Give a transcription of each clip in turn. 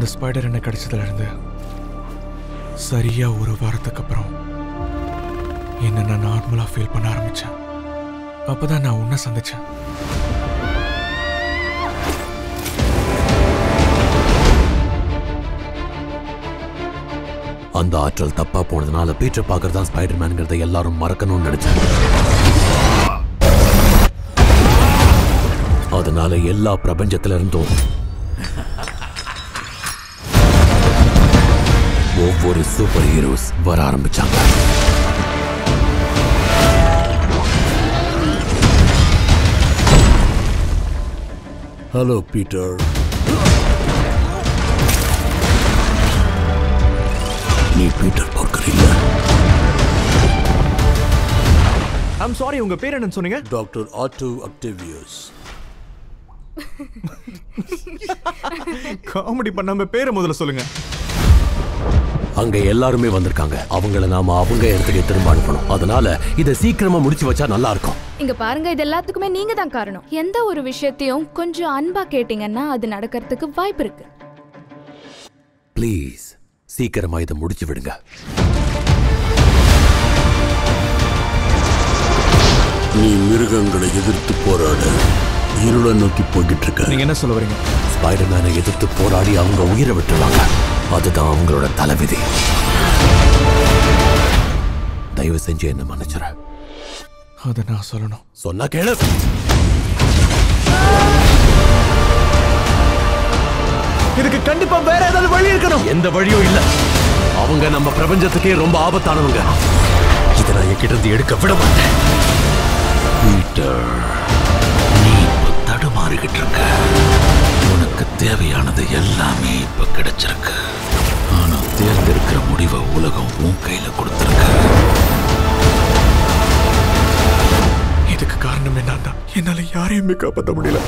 அந்த ஸ்பைடர் என்ன கிடைச்சதுல இருந்து சரியா ஒரு வாரத்துக்கு அப்புறம் என்ன நான் நார்மலா ஃபீல் பண்ண ஆரம்பிச்சேன் அப்பதான் நான் உன்னை சந்திச்சேன் அந்த ஆற்றல் தப்பா போனதுனால பீட்டர் பார்க்கறது தான் ஸ்பைடர்மேனுங்கிறத எல்லாரும் மறக்கணும்னு நினைச்சேன் அதனால எல்லா பிரபஞ்சத்துல இருந்தும் ஒவ்வொரு சூப்பர் ஹீரோஸ் வர ஆரம்பிச்சாங்க ஹலோ பீட்டர் நீ பீட்டர் பார்க்கர் இல்ல ஐம் சாரி உங்க பேர் என்னன்னு சொன்னீங்க டாக்டர் ஆட்டோ அக்டேவியஸ் காமெடி பண்ணாம பேரை முதல்ல சொல்லுங்க அங்க எல்லாருமே வந்திருக்காங்க அவங்கள நாம அவங்க இடத்துக்கு திரும்ப அனுப்பணும் அதனால இதை சீக்கிரமா முடிச்சு வச்சா நல்லா இருக்கும் இங்க பாருங்க இது எல்லாத்துக்குமே நீங்க தான் காரணம் எந்த ஒரு விஷயத்தையும் கொஞ்சம் அன்பா கேட்டீங்கன்னா அது நடக்கிறதுக்கு வாய்ப்பு இருக்கு ப்ளீஸ் சீக்கிரமா இதை முடிச்சு விடுங்க நீ மிருகங்களை எதிர்த்து போராட இருளை நோக்கி போய்கிட்டு இருக்க நீங்க என்ன சொல்ல வரீங்க ஸ்பைடர்மேனை எதிர்த்து போராடி அவங்க உயிரை விட்டுருவாங்க அதுதான் அவங்களோட தலைவிதி தயவு செஞ்சு என்ன மன்னிச்சிட அதை நான் சொல்லணும் சொன்னா கேளு இதுக்கு கண்டிப்பா வேற ஏதாவது வழி இருக்கணும் எந்த வழியும் இல்ல அவங்க நம்ம பிரபஞ்சத்துக்கே ரொம்ப ஆபத்தானவங்க இதை நான் என்கிட்ட இருந்து எடுக்க விட மாட்டேன் பீட்டர் நீ இப்ப தடுமாறிக்கிட்டு இருக்க உனக்கு தேவையானது எல்லாமே இப்ப கிடைச்சிருக்கு ஆனா தேர்ந்தெடுக்கிற முடிவை உலகம் உன் கையில கொடுத்திருக்கு இதுக்கு காரணம் என்னன்னா என்னால யாரையுமே காப்பாற்ற முடியல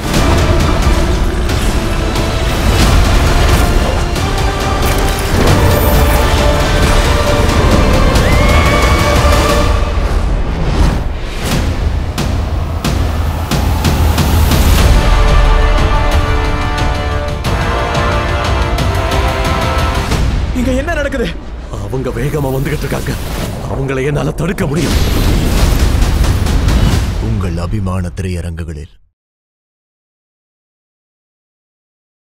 இங்க என்ன நடக்குது அவங்க வேகமா வந்துகிட்டு இருக்காங்க அவங்களை என்னால தடுக்க முடியும் உங்கள் அபிமான திரையரங்குகளில்